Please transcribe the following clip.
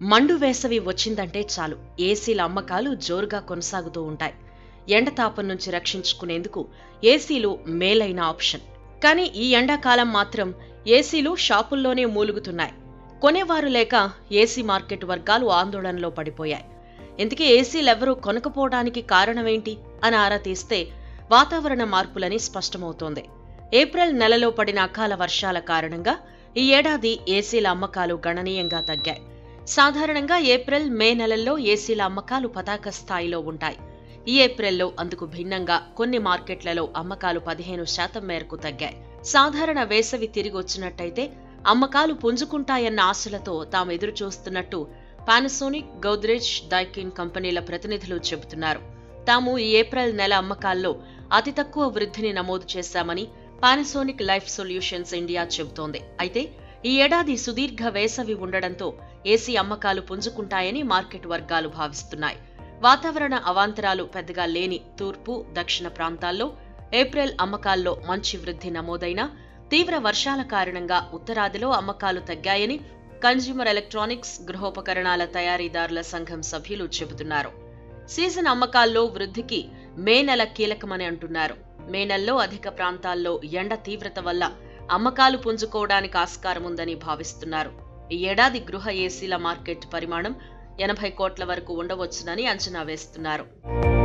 మండు వేసవి వచ్చిందంటే చాలు ఏసీల అమ్మకాలు జోరుగా కొనసాగుతూ ఉంటాయి ఎండతాపం నుంచి రక్షించుకునేందుకు ఏసీలు మేలైన ఆప్షన్ కానీ ఈ ఎండాకాలం మాత్రం ఏసీలు షాపుల్లోనే మూలుగుతున్నాయి కొనేవారు లేక ఏసీ మార్కెట్ వర్గాలు ఆందోళనలో పడిపోయాయి ఇంతకీ ఏసీలెవరూ కొనకపోవడానికి కారణమేంటి అని ఆరా తీస్తే వాతావరణ మార్పులని స్పష్టమవుతోంది ఏప్రిల్ నెలలో పడిన అకాల వర్షాల కారణంగా ఈ ఏడాది ఏసీల అమ్మకాలు గణనీయంగా తగ్గాయి సాధారణంగా ఏప్రిల్ మే నెలల్లో ఏసీల అమ్మకాలు పతాక స్థాయిలో ఉంటాయి ఈ ఏప్రిల్లో అందుకు భిన్నంగా కొన్ని మార్కెట్లలో అమ్మకాలు పదిహేను శాతం మేరకు తగ్గాయి సాధారణ వేసవి తిరిగి వచ్చినట్టయితే అమ్మకాలు పుంజుకుంటాయన్న ఆశలతో తాము ఎదురు చూస్తున్నట్టు పానసోనిక్ గౌద్రేజ్ డైకిన్ కంపెనీల ప్రతినిధులు చెబుతున్నారు తాము ఈ ఏప్రిల్ నెల అమ్మకాల్లో అతి తక్కువ వృద్ధిని నమోదు చేశామని పానసోనిక్ లైఫ్ సొల్యూషన్స్ ఇండియా చెబుతోంది అయితే ఈ ఏడాది సుదీర్ఘ వేసవి ఉండడంతో ఏసీ అమ్మకాలు పుంజుకుంటాయని మార్కెట్ వర్గాలు భావిస్తున్నాయి వాతావరణ అవాంతరాలు పెద్దగా లేని తూర్పు దక్షిణ ప్రాంతాల్లో ఏప్రిల్ అమ్మకాల్లో మంచి వృద్ధి నమోదైనా తీవ్ర వర్షాల కారణంగా ఉత్తరాదిలో అమ్మకాలు తగ్గాయని కన్జ్యూమర్ ఎలక్ట్రానిక్స్ గృహోపకరణాల తయారీదారుల సంఘం సభ్యులు చెబుతున్నారు సీజన్ అమ్మకాల్లో వృద్ధికి మే నెల కీలకమని అంటున్నారు మే నెలలో అధిక ప్రాంతాల్లో ఎండ తీవ్రత వల్ల అమ్మకాలు పుంజుకోవడానికి ఆస్కారం ఉందని భావిస్తున్నారు ఈ ఏడాది గృహ ఏసీల మార్కెట్ పరిమాణం ఎనభై కోట్ల వరకు ఉండవచ్చునని అంచనా వేస్తున్నారు